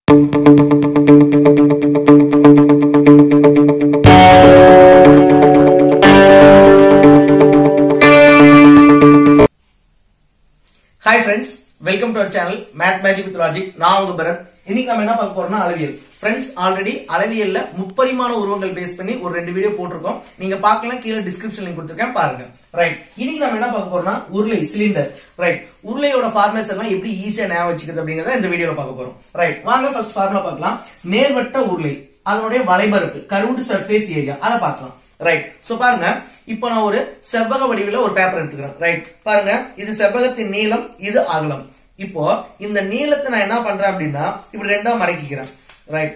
hi friends welcome to our channel math magic with logic நான் உங்க பரத் இன்னைக்கு நம்ம என்ன பார்க்க போறோம்னா அளவியல் ஃப்ரெண்ட்ஸ் ஆல்ரெடி அளவியல்ல முப்பரிமாண உருவங்கள் பேஸ் பண்ணி ஒரு ரெண்டு வீடியோ போட்டிருக்கோம் நீங்க பார்க்கலாம் கீழே டிஸ்கிரிப்ஷன் லிங்க் கொடுத்துருக்கேன் பாருங்க ரைட் இன்னைக்கு நம்ம என்ன பார்க்க போறோம்னா உருளை சிலிண்டர் ரைட் உருளையோட ஃபார்முலாஸ் எல்லாம் எப்படி ஈஸியா ஞாபகம் வச்சுக்கிறது அப்படிங்கறத இந்த வீடியோல பார்க்க போறோம் ரைட் வாங்க ஃபர்ஸ்ட் ஃபார்முலா பார்க்கலாம் நேர்வட்ட உருளை அதனுடைய வளைபரப்பு கருவுடு சர்ஃபேஸ் ஏரியா அதை பார்க்கலாம் ரைட் சோ பாருங்க இப்போ நான் ஒரு செவ்வக வடிவில ஒரு பேப்பர் எடுத்துக்கிறேன் ரைட் பாருங்க இது செவ்வகத்தின் நீளம் இது அகலம் இப்போ இந்த நீளத்தை நான் என்ன பண்றேன் அப்படின்னா இப்படி ரெண்டா மடக்கிக்கிறேன் ரைட்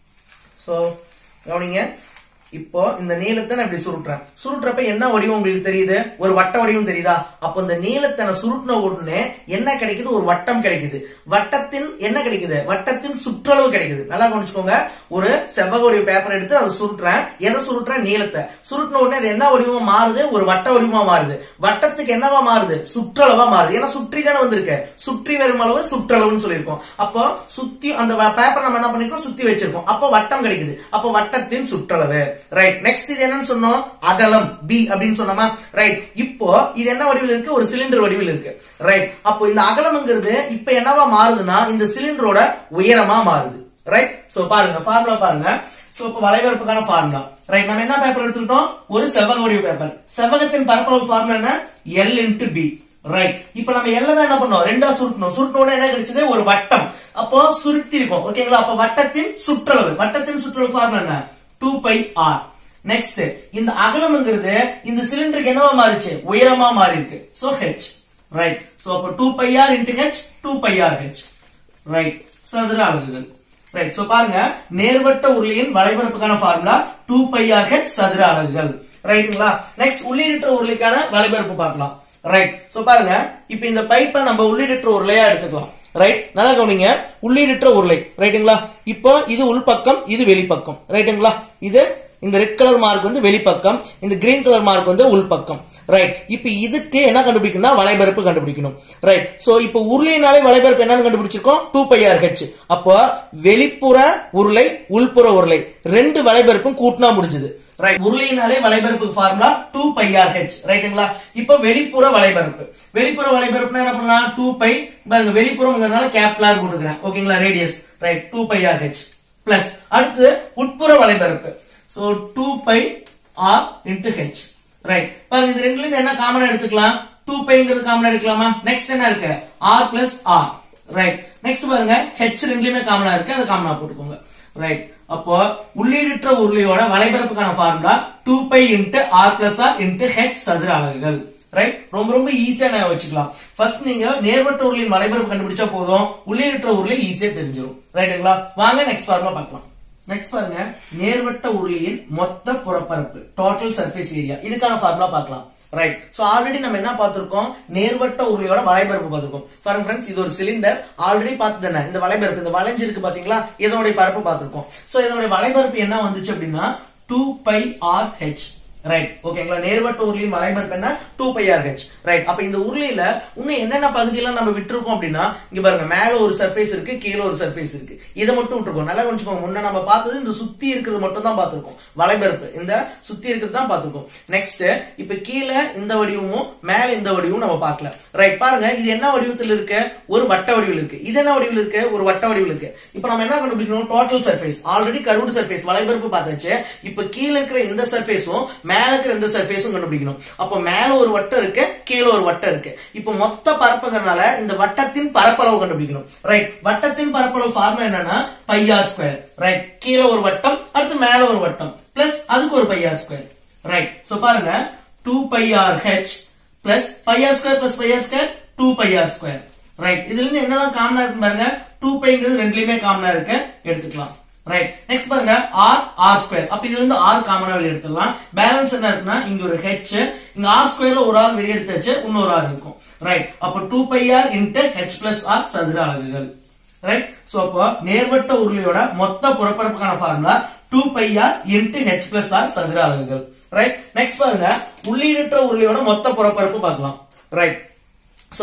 சோ கவனிங்க இப்போ இந்த நீளத்தை நான் இப்படி சுருட்டுறேன் சுருட்டுறப்ப என்ன வடிவம் உங்களுக்கு தெரியுது ஒரு வட்ட வடிவம் தெரியுதா அப்போ இந்த நீளத்தை நான் சுருட்டின உடனே என்ன கிடைக்குது ஒரு வட்டம் கிடைக்குது வட்டத்தின் என்ன கிடைக்குது வட்டத்தின் சுற்றளவு கிடைக்குது நல்லா கவனிச்சுக்கோங்க ஒரு செவ்வக வடிவ பேப்பர் எடுத்து அதை சுருட்டுறேன் எதை சுருட்டுறேன் நீளத்தை சுருட்டின உடனே அது என்ன வடிவமா மாறுது ஒரு வட்ட வடிவமா மாறுது வட்டத்துக்கு என்னவா மாறுது சுற்றளவா மாறுது ஏன்னா சுற்றி தானே வந்திருக்கு சுற்றி வரும் அளவு சுற்றளவுன்னு சொல்லியிருக்கோம் அப்போ சுத்தி அந்த பேப்பர் நம்ம என்ன பண்ணிருக்கோம் சுத்தி வச்சிருக்கோம் அப்போ வட்டம் கிடைக்குது அப்போ வட்டத்தின் சுற்றளவு ரைட் நெக்ஸ்ட் இது என்னன்னு சொன்னோம் அகலம் பி அப்படின்னு சொன்னோமா ரைட் இப்போ இது என்ன வடிவில் இருக்கு ஒரு சிலிண்டர் வடிவில் இருக்கு ரைட் அப்போ இந்த அகலம்ங்கிறது இப்ப என்னவா மாறுதுன்னா இந்த சிலிண்டரோட உயரமா மாறுது ரைட் சோ பாருங்க ஃபார்முலா பாருங்க சோ இப்போ வளைவரப்புக்கான ஃபார்முலா ரைட் நம்ம என்ன பேப்பர் எடுத்துக்கிட்டோம் ஒரு செவ்வக வடிவ பேப்பர் செவ்வகத்தின் பரப்பளவு ஃபார்முலா என்ன எல் இன்டு பி ரைட் இப்ப நம்ம எல்ல தான் என்ன பண்ணோம் ரெண்டா சுருட்டணும் சுருட்டணும் என்ன கிடைச்சது ஒரு வட்டம் அப்போ சுருட்டி இருக்கும் ஓகேங்களா அப்ப வட்டத்தின் சுற்றளவு வட்டத்தின் சுற்றளவு ஃபார்முலா என்ன டூ பை ஆர் நெக்ஸ்ட் இந்த அகலம்ங்கிறது இந்த சிலிண்டருக்கு என்னவா மாறிச்சு உயரமா மாறி இருக்கு சோ ஹெச் ரைட் சோ அப்ப two pi R into H two pi R H right சதுர அலகுகள் ரைட் சோ பாருங்க நேர்வட்ட உருளையின் வளைபரப்புக்கான formula two pi R H சதுர அலகுகள் ரைட்டுங்களா நெக்ஸ்ட் உள்ளீடற்ற உருளைக்கான வளைபரப்பு பார்க்கலாம் ரைட் சோ பாருங்க இப்ப இந்த பைப்பை நம்ம உள்ளீடற்ற உருளையா எடுத்துக்கலாம் ரைட் நல்லா கவனிங்க உள்ளீடற்ற உருளை ரைட்டுங்களா இப்போ இது உள்பக்கம் இது வெளிப்பக்கம் ரைட்டுங்களா இது இந்த ரெட் கலர் மார்க் வந்து வெளிப்பக்கம் இந்த கிரீன் கலர் மார்க் வந்து உள்பக்கம் ரைட் இப்போ இதுக்கு என்ன கண்டுபிடிக்கணும்னா வளைபரப்பு கண்டுபிடிக்கணும் ரைட் சோ இப்போ உருளையினாலே வளைபரப்பு என்னன்னு கண்டுபிடிச்சிருக்கோம் டூ பை ஆர் ஹெச் அப்போ வெளிப்புற உருளை உள்புற உருளை ரெண்டு வளைபரப்பும் கூட்டினா முடிஞ்சது ரைட் உருளையினாலே வளைபரப்பு formula two pi R H ரைட்டுங்களா இப்போ வெளிப்புற வளைபரப்பு வெளிப்புற வளைபரப்புனா என்ன பண்ணலாம் டூ பை பாருங்க வெளிப்புறம்ங்கிறதுனால கேப்லார் போட்டுக்கிறேன் ஓகேங்களா radius right two pi R H plus அடுத்து உட்புற வளைபரப்பு so two pi R into H right பாருங்க இது ரெண்டுல இருந்து என்ன காமனா எடுத்துக்கலாம் டூ பைங்கிறது காமனா எடுக்கலாமா நெக்ஸ்ட் என்ன இருக்கு R plus R right next பாருங்க ஹெச் ரெண்டுலயுமே காமனா இருக்கு அதை காமனா போட்டுக்கோங்க ரைட் அப்போ உள்ளீடற்ற உருளையோட வளைபரப்புக்கான formula two pi into R plus R into H சதுர அலகுகள் ரைட் ரொம்ப ரொம்ப ஈஸியா நான் வச்சுக்கலாம் ஃபர்ஸ்ட் நீங்க நேர்வட்ட உருளின் வளைபரப்பு கண்டுபிடிச்சா போதும் உள்ளீடற்ற உருளை ஈஸியா தெரிஞ்சிடும் ரைட்டுங்களா வாங்க நெக்ஸ்ட் ஃபார்முலா பார்க்கலாம் நெக்ஸ்ட் பாருங்க நேர்வட்ட உருளையின் மொத்த புறப்பரப்பு டோட்டல் சர்ஃபேஸ் ஏரியா இதுக்கான ஃபார்முலா பார்க்கலாம் ரைட் சோ ஆல்ரெடி நம்ம என்ன பார்த்திருக்கோம் நேர்வட்ட உருளையோட வளைபரப்பு பார்த்திருக்கோம் பாருங்க ஃப்ரெண்ட்ஸ் இது ஒரு சிலிண்டர் ஆல்ரெடி பார்த்து தானே இந்த வளைபரப்பு இந்த வளைஞ்சிருக்கு பாத்தீங்களா இதனுடைய பரப்பு பார்த்திருக்கோம் சோ இதனுடைய வளைபரப்பு என்ன வந்துச்சு அப்படின்னா two pi R H right ஓகேங்களா நேர்வட்ட உருளையின் வளைபரப்பு என்ன two pi R H right அப்ப இந்த உருளையில இன்னும் என்னென்ன பகுதியெல்லாம் நம்ம விட்டுருக்கோம் அப்படின்னா இங்க பாருங்க மேல ஒரு சர்ஃபேஸ் இருக்கு கீழே ஒரு சர்ஃபேஸ் இருக்கு இதை மட்டும் விட்டுருக்கோம் நல்லா கொஞ்சம் முன்ன நம்ம பார்த்தது இந்த சுத்தி இருக்கிறது மட்டும் தான் பார்த்திருக்கோம் வளைபரப்பு இந்த சுத்தி இருக்கிறது தான் பார்த்திருக்கோம் நெக்ஸ்ட் இப்ப கீழே இந்த வடிவமும் மேல இந்த வடிவமும் நம்ம பார்க்கல ரைட் பாருங்க இது என்ன வடிவத்தில் இருக்கு ஒரு வட்ட வடிவில் இருக்கு இது என்ன வடிவில் இருக்கு ஒரு வட்ட வடிவில் இருக்கு இப்ப நம்ம என்ன கண்டுபிடிக்கணும் total surface already curved surface வளைபரப்பு பார்த்தாச்சு இப்ப கீழே இருக்கிற இந்த சர்ஃபேஸும் மேல இருக்கிற இந்த சர்ஃபேஸும் கண்டுபிடிக்கணும் அப்போ மேல ஒரு வட்டம் இருக்கு கீழே ஒரு வட்டம் இருக்கு இப்போ மொத்த பரப்புங்கிறனால இந்த வட்டத்தின் பரப்பளவு கண்டுபிடிக்கணும் ரைட் வட்டத்தின் பரப்பளவு ஃபார்முலா என்னன்னா பையார் ஸ்கொயர் ரைட் கீழே ஒரு வட்டம் அடுத்து மேல ஒரு வட்டம் பிளஸ் அதுக்கு ஒரு பையார் ஸ்கொயர் ரைட் சோ பாருங்க two pi R H plus pi R square plus pi R square two pi R square right இதுல இருந்து என்னெல்லாம் காமனா இருக்கு பாருங்க டூ பைங்கிறது ரெண்டுலயுமே காமனா இருக்கு எடுத்துக்கலாம் ரைட் நெக்ஸ்ட் பாருங்க ஆர் ஆர் ஸ்கொயர் அப்ப இதுல இருந்து ஆர் காமனா வெளிய எடுத்துடலாம் பேலன்ஸ் என்ன இருக்குன்னா இங்க ஒரு ஹெச் இங்க ஆர் ஸ்கொயர்ல ஒரு ஆர் வெளிய எடுத்தாச்சு இன்னொரு ஆர் இருக்கும் ரைட் அப்ப two pi R into H plus R சதுர அலகுகள் ரைட் சோ அப்போ நேர்வட்ட உருளையோட மொத்த புறப்பரப்புக்கான formula two pi R into H plus R சதுர அலகுகள் ரைட் நெக்ஸ்ட் பாருங்க உள்ளீடற்ற உருளையோட மொத்த புறப்பரப்பு பார்க்கலாம் ரைட் சோ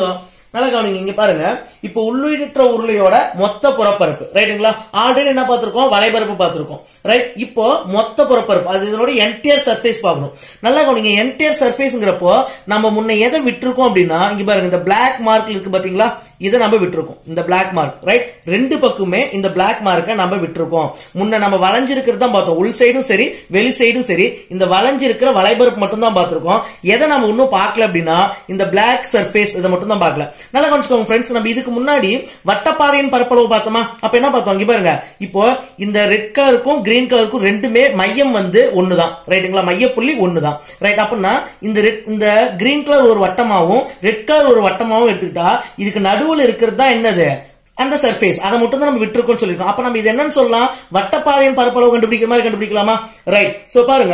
நல்லா கவனிங்க இங்க பாருங்க இப்போ உள்ளிட்ட உருளையோட மொத்த புறப்பரப்பு ரைட்டுங்களா ஆல்ரெடி என்ன பார்த்திருக்கோம் வலைபரப்பு பார்த்திருக்கோம் ரைட் இப்போ மொத்த புறப்பரப்பு அது இதனோட என்டையர் சர்ஃபேஸ் பார்க்கணும் நல்லா கவனிங்க என்டையர் சர்ஃபேஸ்ங்கிறப்போ நம்ம முன்ன எதை விட்டுருக்கோம் அப்படின்னா இங்க பாருங்க இந்த பிளாக் மார்க் இருக்கு பாத்தீங்களா இதை நம்ம விட்டுருக்கோம் இந்த பிளாக் மார்க் ரைட் ரெண்டு பக்கமே இந்த பிளாக் மார்க்கை நம்ம விட்டுருக்கோம் முன்ன நம்ம வளைஞ்சிருக்கிறது தான் பார்த்தோம் உள் சைடும் சரி வெளி சைடும் சரி இந்த வளைஞ்சிருக்கிற வலைபரப்பு மட்டும் தான் பார்த்திருக்கோம் எதை நம்ம இன்னும் பார்க்கல அப்படின்னா இந்த பிளாக் சர்ஃபேஸ் இதை மட்டும் தான் பார்க்கல நல்லா கவனிச்சுக்கோங்க ஃப்ரெண்ட்ஸ் நம்ம இதுக்கு முன்னாடி வட்டப்பாதையின் பரப்பளவு பார்த்தோமா அப்ப என்ன பார்த்தோம் இங்க பாருங்க இப்போ இந்த ரெட் கலருக்கும் கிரீன் கலருக்கும் ரெண்டுமே மையம் வந்து ஒண்ணுதான் ரைட்டுங்களா மையப்புள்ளி ஒண்ணுதான் ரைட் அப்படின்னா இந்த ரெட் இந்த கிரீன் கலர் ஒரு வட்டமாவும் ரெட் கலர் ஒரு வட்டமாவும் எடுத்துக்கிட்டா இதுக்கு நடுவுல இருக்கிறது தான் என்னது அந்த சர்ஃபேஸ் அதை மட்டும் தான் நம்ம விட்டுருக்கோம்னு சொல்லிருக்கோம் அப்ப நம்ம இது என்னன்னு சொல்லலாம் வட்டப்பாதையின் பரப்பளவு கண்டுபிடிக்கிற மாதிரி கண்டுபிடிக்கலாமா ரைட் சோ பாருங்க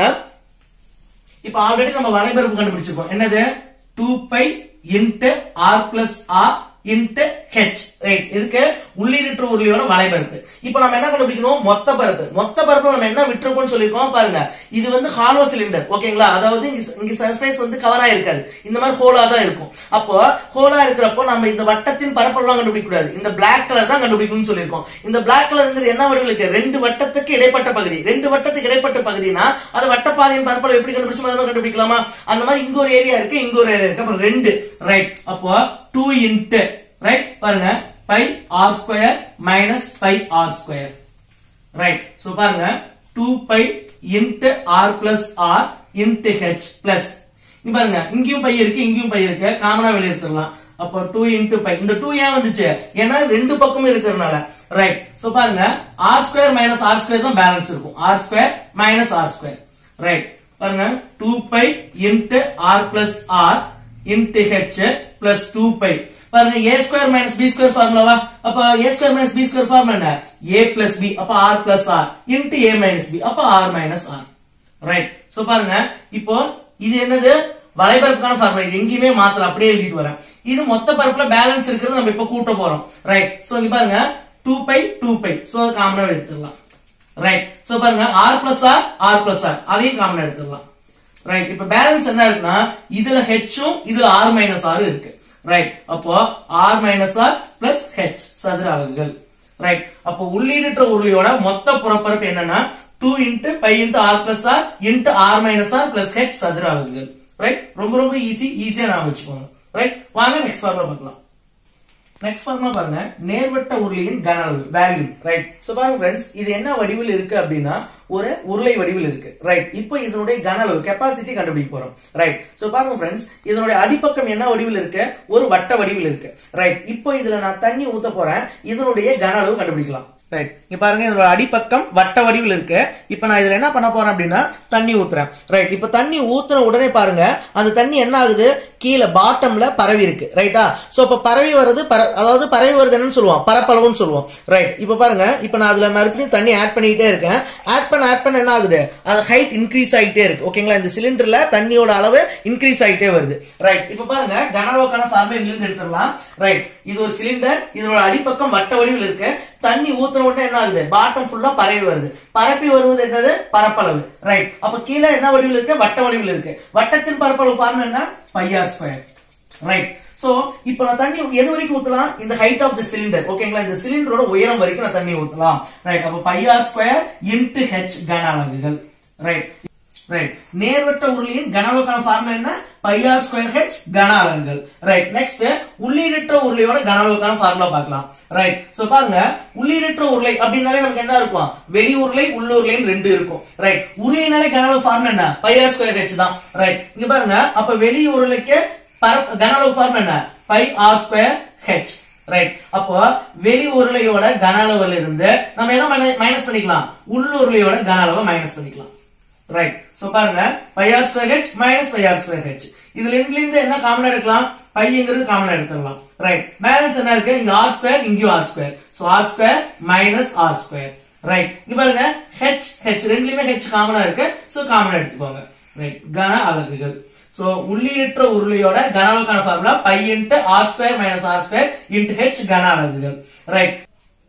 இப்ப ஆல்ரெடி நம்ம வலைபரப்பு கண்டுபிடிச்சிருக்கோம் என்னது two pi into R plus R into H right இதுக்கு உள்ளீடற்ற உருளையோட வலைபரப்பு இப்போ நம்ம என்ன கண்டுபிடிக்கணும் மொத்த பரப்பு மொத்த பரப்பு நம்ம என்ன விட்டுருக்கோம்னு சொல்லிருக்கோம் பாருங்க இது வந்து ஹாலோ சிலிண்டர் ஓகேங்களா அதாவது இங்க இங்க சர்ஃபேஸ் வந்து கவர் ஆயிருக்காது இந்த மாதிரி ஹோலா தான் இருக்கும் அப்போ ஹோலா இருக்கிறப்போ நம்ம இந்த வட்டத்தின் பரப்பெல்லாம் கண்டுபிடிக்க கூடாது இந்த பிளாக் கலர் தான் கண்டுபிடிக்கணும்னு சொல்லியிருக்கோம் இந்த பிளாக் கலர்ங்கிறது என்ன வடிவில் இருக்கு ரெண்டு வட்டத்துக்கு இடைப்பட்ட பகுதி ரெண்டு வட்டத்துக்கு இடைப்பட்ட பகுதினா அது வட்டப்பாதையின் பரப்பளவு எப்படி கண்டுபிடிச்சு மாதிரி கண்டுபிடிக்கலாமா அந்த மாதிரி இங்க ஒரு ஏரியா இருக்கு இங்க ஒரு ஏரியா இருக்கு அப்ப ரெண்டு ரைட் அப்போ டூ இன்ட்டு ரைட் பாருங்க pi R square minus pi R square right so பாருங்க two pi into R plus R into H plus இங்க பாருங்க இங்கேயும் பை இருக்கு இங்கேயும் பை இருக்கு காமனா வெளியே எடுத்துடலாம் அப்போ டூ இன்ட்டு பை இந்த டூ ஏன் வந்துச்சு ஏன்னா ரெண்டு பக்கமும் இருக்கிறதுனால ரைட் சோ பாருங்க R square minus R square தான் பேலன்ஸ் இருக்கும் R square minus R square right பாருங்க two pi into R plus R into H plus two pi பாருங்க A square minus B square ஃபார்முலாவா அப்ப A square minus B square formula என்ன A plus B அப்ப R plus R into A minus B அப்ப R minus R right so பாருங்க இப்போ இது என்னது வலைபரப்புக்கான ஃபார்முலா இது எங்கேயுமே மாத்தல அப்படியே எழுதிட்டு வரேன் இது மொத்த பரப்புல பேலன்ஸ் இருக்கிறது நம்ம இப்ப கூட்ட போறோம் ரைட் சோ இங்க பாருங்க two pi two pi so காமனா எடுத்துடலாம் ரைட் சோ பாருங்க R plus R R plus R அதையும் காமனா எடுத்துடலாம் ரைட் இப்ப பேலன்ஸ் என்ன இருக்குன்னா இதுல ஹெச்சும் இதுல ஆர் மைனஸ் ஆர் இருக்கு ரைட் அப்போ R minus R plus H சதுர அலகுகள் ரைட் அப்போ உள்ளீடற்ற உருளையோட மொத்த புறப்பரப்பு என்னன்னா two into pi into R plus R into R minus R plus H சதுர அலகுகள் ரைட் ரொம்ப ரொம்ப ஈஸி ஈஸியா நான் வச்சுக்கோங்க ரைட் வாங்க நெக்ஸ்ட் ஃபார்முலா பார்க்கலாம் நெக்ஸ்ட் ஃபார்முலா பாருங்க நேர்வட்ட உருளையின் கன அளவு வேல்யூ ரைட் சோ பாருங்க ஃப்ரெண்ட்ஸ் இது என்ன வடிவில் இருக்கு அப்படின்னா ஒரு உருளை வடிவில் இருக்கு ரைட் இப்போ இதனுடைய கன அளவு கெப்பாசிட்டி கண்டுபிடிக்க போறோம் ரைட் சோ பாருங்க ஃப்ரெண்ட்ஸ் இதனுடைய அடிப்பக்கம் என்ன வடிவில் இருக்கு ஒரு வட்ட வடிவில் இருக்கு ரைட் இப்போ இதுல நான் தண்ணி ஊத்த போறேன் இதனுடைய கன அளவு கண்டுபிடிக்கலாம் ரைட் இங்க பாருங்க இதோட அடிப்பக்கம் வட்ட வடிவில் இருக்கு இப்ப நான் இதுல என்ன பண்ண போறேன் அப்படின்னா தண்ணி ஊத்துறேன் ரைட் இப்ப தண்ணி ஊத்துற உடனே பாருங்க அந்த தண்ணி என்ன ஆகுது கீழே பாட்டம்ல பரவி இருக்கு ரைட்டா சோ இப்ப பரவி வருது பர- அதாவது பரவி வருது என்னன்னு சொல்லுவோம் பரப்பளவுன்னு சொல்லுவோம் ரைட் இப்ப பாருங்க இப்ப நான் அதுல மறுபடியும் தண்ணி ஆட் பண்ணிட்டே இருக்கேன் ஆட் பண்ண ஆட் பண்ண என்ன ஆகுது அது ஹைட் இன்க்ரீஸ் ஆயிட்டே இருக்கு ஓகேங்களா இந்த சிலிண்டர்ல தண்ணியோட அளவு இன்க்ரீஸ் ஆயிட்டே வருது ரைட் இப்ப பாருங்க கனரோக்கான ஃபார்மே இருந்து எடுத்துடலாம் ரைட் இது ஒரு சிலிண்டர் இதோட அடிப்பக்கம் வட்ட வடிவில் இருக்கு தண்ணி ஊத்துற உடனே என்ன ஆகுது பாட்டம் ஃபுல்லா பரவி வருது பரப்பி வருவது என்னது பரப்பளவு ரைட் அப்ப கீழே என்ன வடிவில் இருக்கு வட்ட வடிவில் இருக்கு வட்டத்தின் பரப்பளவு ஃபார்ம் என்ன பையார் ஸ்கொயர் ரைட் சோ இப்போ நான் தண்ணி எது வரைக்கும் ஊத்தலாம் இந்த ஹைட் ஆஃப் த சிலிண்டர் ஓகேங்களா இந்த சிலிண்டரோட உயரம் வரைக்கும் நான் தண்ணி ஊத்தலாம் ரைட் அப்ப பையார் ஸ்கொயர் இன்டு ஹெச் கன அலகுகள் ரைட் ரைட் நேர்வட்ட உருளையின் கனவுக்கான ஃபார்முலா என்ன பையார் ஸ்கொயர் ஹெச் கன அலகுகள் ரைட் நெக்ஸ்ட் உள்ளீடற்ற உருளையோட கனவுக்கான ஃபார்முலா பார்க்கலாம் ரைட் சோ பாருங்க உள்ளீடற்ற உருளை அப்படின்னாலே நமக்கு என்ன இருக்கும் வெளி உருளை உள்ளுருளைன்னு ரெண்டு இருக்கும் ரைட் உருளைனாலே கனவு ஃபார்முலா என்ன பையார் ஸ்கொயர் ஹெச் தான் ரைட் இங்க பாருங்க அப்ப வெளி உருளைக்கு பரப்- கன அளவு ஃபார்முலா என்ன pi R square H right அப்போ வெளி உருளையோட கன அளவுல இருந்து நம்ம எதை மைனஸ் பண்ணிக்கலாம் உள்ளுருளையோட கன அளவை மைனஸ் பண்ணிக்கலாம் ரைட் சோ பாருங்க pi R square H minus pi R square H இதுல ரெண்டுல இருந்து என்ன காமனா எடுக்கலாம் பைங்கிறது காமனா எடுத்துடலாம் ரைட் பேலன்ஸ் என்ன இருக்கு இங்க ஆர் ஸ்கொயர் இங்கேயும் r square so r square minus R square right இங்க பாருங்க ஹெச் ஹெச் ரெண்டுலயுமே ஹெச் காமனா இருக்கு சோ காமனா எடுத்துக்கோங்க ரைட் கன அலகுகள் சோ உள்ளீடற்ற உருளையோட கன அளவுக்கான formula pi into r square minus R square into H கன அலகுகள் ரைட்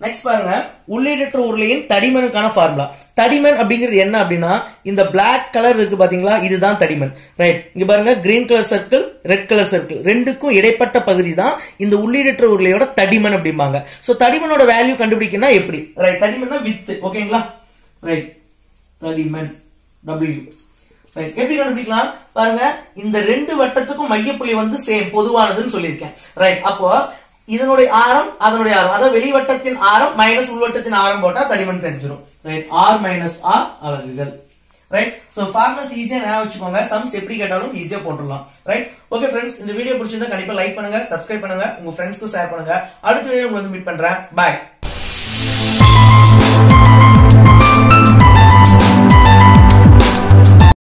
நெக்ஸ்ட் பாருங்க உள்ளீடற்ற உருளையின் தடிமனுக்கான ஃபார்முலா தடிமன் அப்படிங்கிறது என்ன அப்படின்னா இந்த பிளாக் கலர் இருக்கு பாத்தீங்களா இதுதான் தடிமன் ரைட் இங்க பாருங்க green colour circle red colour circle ரெண்டுக்கும் இடைப்பட்ட பகுதி தான் இந்த உள்ளீடற்ற உருளையோட தடிமன் அப்படிம்பாங்க சோ தடிமனோட வேல்யூ கண்டுபிடிக்கணும்னா எப்படி ரைட் தடிமன்னா வித் ஓகேங்களா ரைட் தடிமன் W ரைட் எப்படி கண்டுபிடிக்கலாம் பாருங்க இந்த ரெண்டு வட்டத்துக்கும் மையப்புள்ளி வந்து சேம் பொதுவானதுன்னு சொல்லியிருக்கேன் ரைட் அப்போ இதனுடைய ஆரம் அதனுடைய ஆரம் அதாவது வெளிவட்டத்தின் ஆரம் மைனஸ் உள்வட்டத்தின் ஆரம் போட்டா தடிமன் தெரிஞ்சிடும் ரைட் ஆர் மைனஸ் ஆர் அலகுகள் ரைட் சோ ஃபார்மஸ் ஈஸியா ஞாபகம் வச்சுக்கோங்க சம்ஸ் எப்படி கேட்டாலும் ஈஸியா போட்டுடலாம் ரைட் ஓகே ஃப்ரெண்ட்ஸ் இந்த வீடியோ பிடிச்சிருந்தா கண்டிப்பா லைக் பண்ணுங்க சப்ஸ்கிரைப் பண்ணுங்க உங்க ஃப்ரெண்ட்ஸ்க்கும் ஷேர் பண்ணுங்க அடுத்த வீடியோ உங்களுக்கு மீட் பண்றேன் பாய்